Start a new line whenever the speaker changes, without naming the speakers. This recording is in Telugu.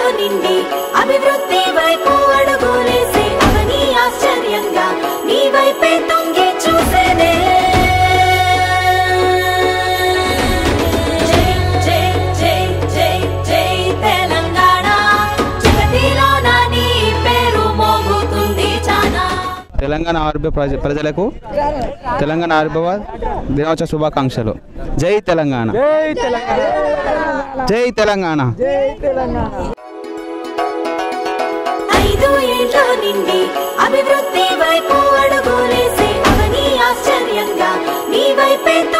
నిండి అభివృద్ధి వైపు అడుగులేసే అవని ఆశ్చర్యంగా నీ వైపే తొంగి చూసేనే జై జై జై జై జై తెలంగాణ జగతిలోన నీ పేరు మోగుతుంది చానా
తెలంగాణ ఆవిర్భావ ప్రజ ప్రజలకు తెలంగాణ ఆవిర్భావ దినోత్సవ శుభాకాంక్షలు జై తెలంగాణ జై తెలంగాణ
ఐదు ఏళ్ళ నిండి అభివృద్ధి వైపు అడుగులేసే అవని ఆశ్చర్యంగా నీ వైపే